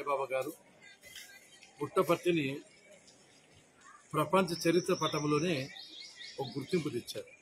సాయిబాబా గారు పుట్టపర్తిని ప్రపంచ చరిత్ర పటంలోనే ఒక గుర్తింపు తెచ్చారు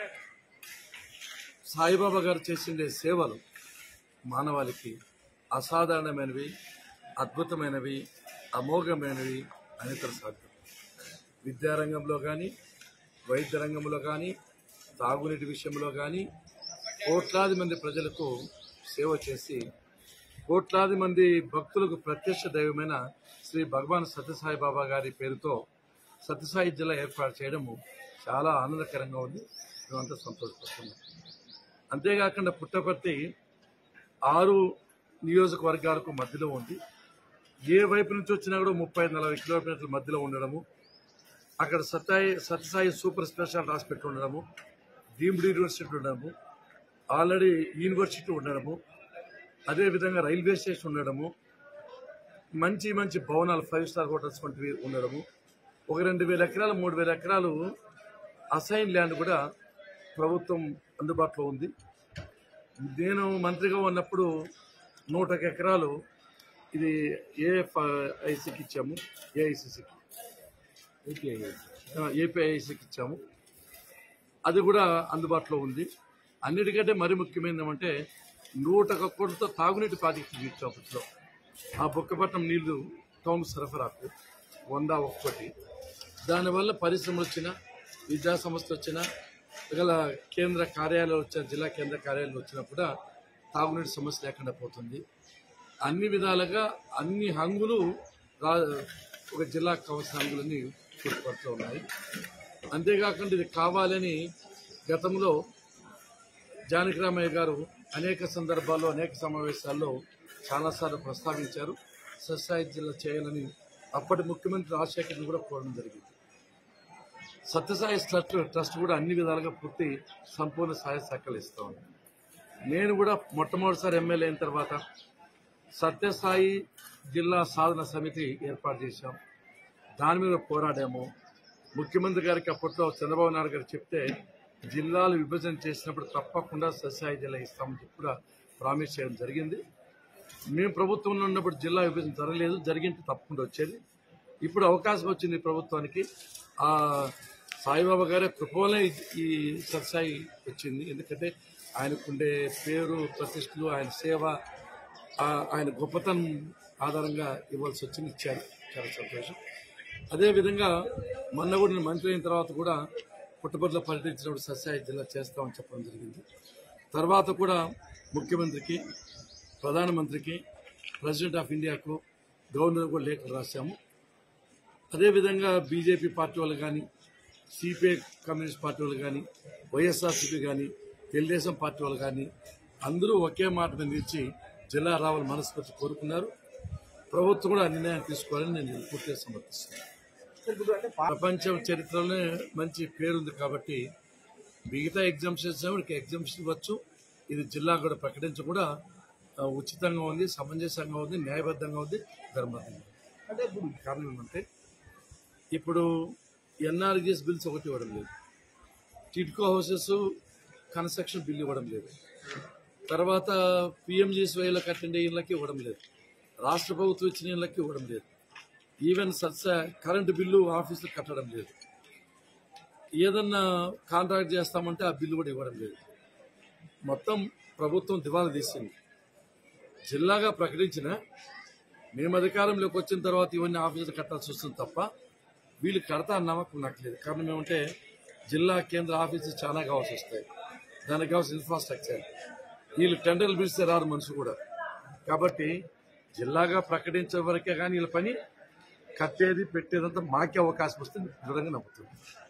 సాయిబాబా గారు చేసిండే సేవలు మానవాళికి అసాధారణమైనవి అద్భుతమైనవి అమోఘమైనవి అనితర సాధ్యం విద్యారంగంలో కానీ వైద్య రంగంలో కానీ తాగునీటి విషయంలో కానీ కోట్లాది మంది ప్రజలకు సేవ చేసి కోట్లాది మంది భక్తులకు ప్రత్యక్ష దైవమైన శ్రీ భగవాన్ సత్యసాయి బాబా గారి పేరుతో సత్యసాయి జిల్లా ఏర్పాటు చేయడము చాలా ఆనందకరంగా ఉంది మేమంతా సంతోషపడుతున్నాం అంతేకాకుండా పుట్టపర్తి ఆరు నియోజకవర్గాలకు మధ్యలో ఉంది ఏ వైపు నుంచి వచ్చినా కూడా ముప్పై నలభై కిలోమీటర్ల మధ్యలో ఉండడము అక్కడ సత్యాయి సత్యసాయి సూపర్ స్పెషాలిటీ హాస్పిటల్ ఉండడము డీమ్డ్ యూనివర్సిటీ ఉండడము ఆల్రెడీ యూనివర్సిటీ ఉండడము అదేవిధంగా రైల్వే స్టేషన్ ఉండడము మంచి మంచి భవనాలు ఫైవ్ స్టార్ హోటల్స్ వంటివి ఉండడము ఒక రెండు వేల ఎకరాలు మూడు వేల ఎకరాలు అసైన్ ల్యాండ్ కూడా ప్రభుత్వం అందుబాటులో ఉంది నేను మంత్రిగా ఉన్నప్పుడు నూట ఒక ఎకరాలు ఇది ఏఎఫ్ఐసికి ఇచ్చాము ఏఐసిసికి ఏపీఐసికి ఇచ్చాము అది కూడా అందుబాటులో ఉంది అన్నిటికంటే మరి ముఖ్యమైనది ఏమంటే నూట ఒక కోట్లతో తాగునీటి ప్రాజెక్టు ఇచ్చాం అప్పట్లో ఆ బొక్కపట్నం నీళ్లు టౌన్ సరఫరాకు వంద ఒక్కటి దానివల్ల పరిశ్రమలు వచ్చిన విద్యా సంస్థలు వచ్చిన గల కేంద్ర కార్యాలయాలు వచ్చిన జిల్లా కేంద్ర కార్యాలయాలు వచ్చినా కూడా తాగునీటి సమస్య లేకుండా పోతుంది అన్ని విధాలుగా అన్ని హంగులు రా ఒక జిల్లాకు కావాల్సిన హంగులన్నీ పుట్టుపడుతూ ఉన్నాయి అంతేకాకుండా ఇది కావాలని గతంలో జానకిరామయ్య గారు అనేక సందర్భాల్లో అనేక సమావేశాల్లో చాలాసార్లు ప్రస్తావించారు సత్సాయి జిల్లా చేయాలని అప్పటి ముఖ్యమంత్రి రాజశేఖర్ని కూడా కోరడం జరిగింది సత్యసాయి ట్రస్ట్ ట్రస్ట్ కూడా అన్ని విధాలుగా పూర్తి సంపూర్ణ సహాయ సహకారాలు ఇస్తా ఉంది నేను కూడా మొట్టమొదటిసారి ఎమ్మెల్యే అయిన తర్వాత సత్యసాయి జిల్లా సాధన సమితి ఏర్పాటు చేశాం దాని మీద పోరాడాము ముఖ్యమంత్రి గారికి అప్పట్లో చంద్రబాబు నాయుడు గారు చెప్తే జిల్లాలు విభజన చేసినప్పుడు తప్పకుండా సత్యసాయి జిల్లా ఇస్తామని చెప్పి కూడా ప్రామిస్ చేయడం జరిగింది మేము ప్రభుత్వంలో ఉన్నప్పుడు జిల్లా విభజన జరగలేదు జరిగింటే తప్పకుండా వచ్చేది ఇప్పుడు అవకాశం వచ్చింది ప్రభుత్వానికి ఆ సాయిబాబా గారి కృపవలనే ఈ- ఈ సత్సాయి వచ్చింది ఎందుకంటే ఆయనకుండే పేరు ప్రతిష్టలు ఆయన సేవ ఆ- ఆయన గొప్పతనం ఆధారంగా ఇవ్వాల్సి వచ్చింది ఇచ్చారు చాలా సంతోషం అదేవిధంగా మొన్న కూడా నేను మంత్రి అయిన తర్వాత కూడా పుట్టపర్తిలో పర్యటించినప్పుడు సత్సాయి జిల్లా చేస్తామని చెప్పడం జరిగింది తర్వాత కూడా ముఖ్యమంత్రికి ప్రధానమంత్రికి ప్రెసిడెంట్ ఆఫ్ ఇండియాకు గవర్నర్ కూడా లేఖలు రాశాము అదేవిధంగా బీజేపీ పార్టీ వాళ్ళు కానీ సిపిఐ కమ్యూనిస్ట్ పార్టీ వాళ్ళు కానీ వైఎస్ఆర్సీపీ కానీ తెలుగుదేశం పార్టీ వాళ్ళు కానీ అందరూ ఒకే మాట మీద నిలిచి జిల్లా రావాలని మనస్ఫూర్తి కోరుకున్నారు ప్రభుత్వం కూడా ఆ నిర్ణయం తీసుకోవాలని నేను పూర్తిగా సమర్థిస్తున్నాను ప్రపంచం చరిత్రలోనే మంచి పేరుంది కాబట్టి మిగతా ఎగ్జామ్షన్స్ ఎగ్జామ్షన్ ఇవ్వచ్చు ఇది జిల్లా కూడా ప్రకటించ కూడా ఆ, ఉచితంగా ఉంది సమంజసంగా ఉంది న్యాయబద్ధంగా ఉంది ధర్మబద్ధంగా ఉంది. అంటే ఇప్పుడు కారణం ఏమంటే ఇప్పుడు ఎన్ఆర్జీఎస్ బిల్స్ ఒకటి ఇవ్వడం లేదు టిడ్కో హౌసెస్ కన్స్ట్రక్షన్ బిల్ ఇవ్వడం లేదు తర్వాత పిఎంజీఎస్వైలో కట్టిన ఇళ్ళకి ఇవ్వడం లేదు రాష్ట్ర ప్రభుత్వం ఇచ్చిన ఇళ్ళకి ఇవ్వడం లేదు ఈవెన్ సత్స కరెంటు బిల్లు ఆఫీసులు కట్టడం లేదు ఏదన్నా కాంట్రాక్ట్ చేస్తామంటే ఆ బిల్లు కూడా ఇవ్వడం లేదు మొత్తం ప్రభుత్వం దివాలా తీసింది జిల్లాగా ప్రకటించిన మేము అధికారంలోకి వచ్చిన తర్వాత ఇవన్నీ ఆఫీసులు కట్టాల్సి వస్తుంది తప్ప వీళ్ళు కడతా అన్న నమ్మకం నాకు లేదు కారణం ఏమంటే జిల్లా కేంద్ర ఆఫీసులు చాలా కావాల్సి వస్తాయి దానికి కావాల్సిన ఇన్ఫ్రాస్ట్రక్చర్ వీళ్ళు టెండర్లు పిలిస్తే రారు మనుషులు కూడా కాబట్టి జిల్లాగా ప్రకటించే వరకే కానీ వీళ్ళ పని కట్టేది పెట్టేదంతా మాకే అవకాశం వస్తుంది దృఢంగా నమ్ముతుంది